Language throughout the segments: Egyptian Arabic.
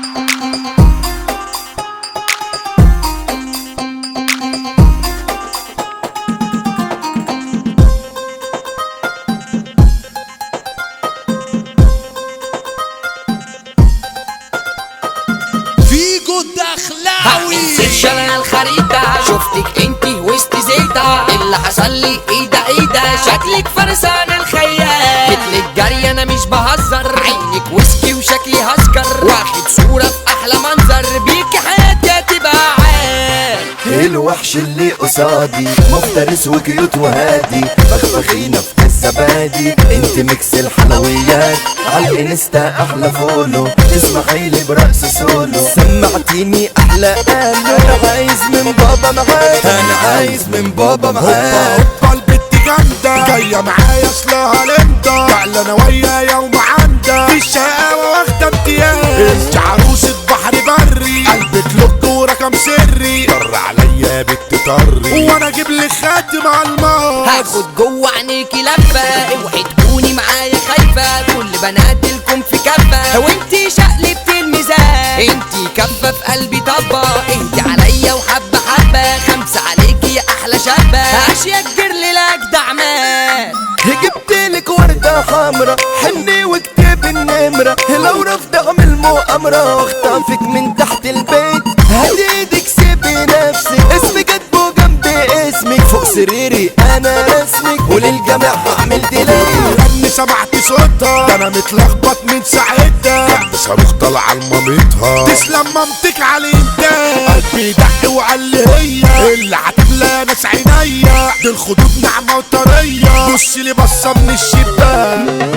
فيجو الدخلاوي هنسيب شارع الخريطة شفتك انتي وسط زيتة اللي حصل لي ايه ده ايه ده شكلك فرسان الخيال مثلك جري انا مش بهزر عينك وسكي وشكلي هسكر واخد صورة في احلى منظر بيكي حياتي هتبقى عال الوحش اللي قصادي مفترس وكيوت وهادي فخفخينة في الزبادي انت ميكس الحلويات على الانستا احلى فولو اسمعي لي برقص سولو سمعتيني احلى قالو انا عايز من بابا معاك انا عايز من بابا معاك هوبا البت جامدة جاية معايا اصلها لمدة فعلا انا ويايا ومعندة في الشقاوة واخدة امتياز انت عروسة بحر بري قلبك لوك ورقم سري طر عليا بت طري وانا اجيب لك خاتم على الماس هاخد جوه عينيكي لفة اوعي تكوني معايا خايفة كل بنادلكم في كفة وانتي شقلبت الميزان انتي كفة في قلبي طبة اهدي عليا وحبة حبة خمسة عليكي يا احلى شابة اشياء كتير للاجدع مان جبتلك وردة حمرا حني واكتب النمرة لو رفض اعمل مؤامرة واخطفك من تحت البيت هديدك سيبي نفسك اسمي كاتبه جنب اسمك فوق سريري انا رسمك وللجميع هعمل ديلي اني سمعت صوتها ده انا متلخبط من ساعتها كان صاروخ طالعه لمامتها تسلم مامتك على الانتاج قلبي دق وقال لي هي اللي هتملى ناس عينيا دي الخدود ناعمه وطريه بص لي بصه من الشباك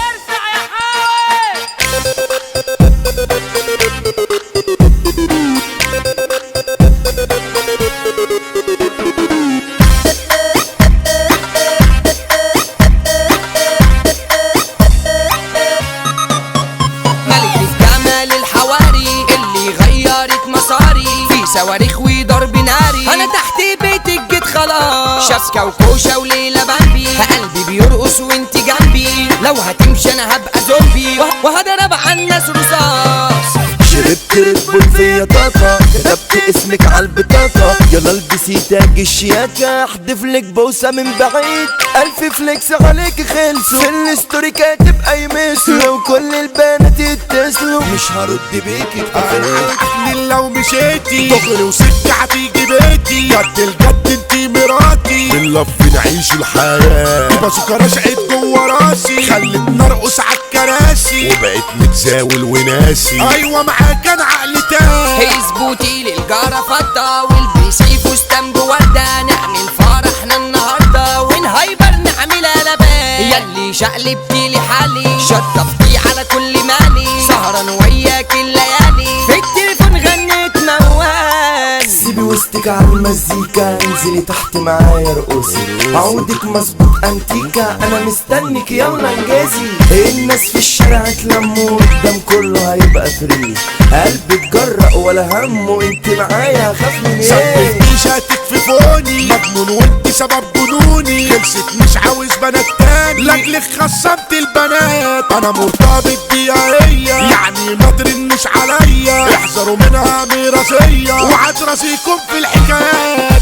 ملك الجمال الحواري اللي غيرت مساري في صواريخ وضرب ناري انا تحت بيتك جيت خلاص شبكة وكوشة وليلة بامبي قلبي بيرقص وانت جنبي لو هتمشي انا هبقى زومبي وه- وهضرب على الناس رصاص شربت ريد بول فيا طاقة كتبت اسمك على البطاقة يلا البسي تاج الشياكة احدف لك بوسة من بعيد الف فليكس عليك خلصوا في الستوري كاتب اي مسلو لو كل البنات يتصلوا مش هرد بيكي اكتفيت عقلي لو مشيتي دغري وسكة هتيجي بيتي جد الجد انتي مراتي باللف نعيش الحياة بازوكا رشقت جوه راسي خلتني ارقص عالكراسي وبقيت متزاول وناسي ايوه معاك انا عقلي تاني اظبطي للجارة فضة والبسي فستان بوردة نعمل فرحنا النهاردة ونهايبر نعمل قلبان ياللي شقلبتي لي حالي شطفتي على كل مالي سهران وياك الليالي في التليفون غنيت موال سيبي وسطك على المزيكا انزلي تحت معايا ارقصي عودك مظبوط انتيكا انا مستنك يلا انجازي الناس في الشارع اتلموا قدام كله هيبقى فري قلبي اتجرأ ولا همه انت معايا هخاف من ايه سبتني شاتك في فوني مجنون وانت سبب جنوني خلصت مش عاوز بنات تاني لاجلك خصمت البنات انا مرتبط بيها هي يعني ما ترنش عليا احذروا منها ميراثية وعاد راسيكم في الحكايات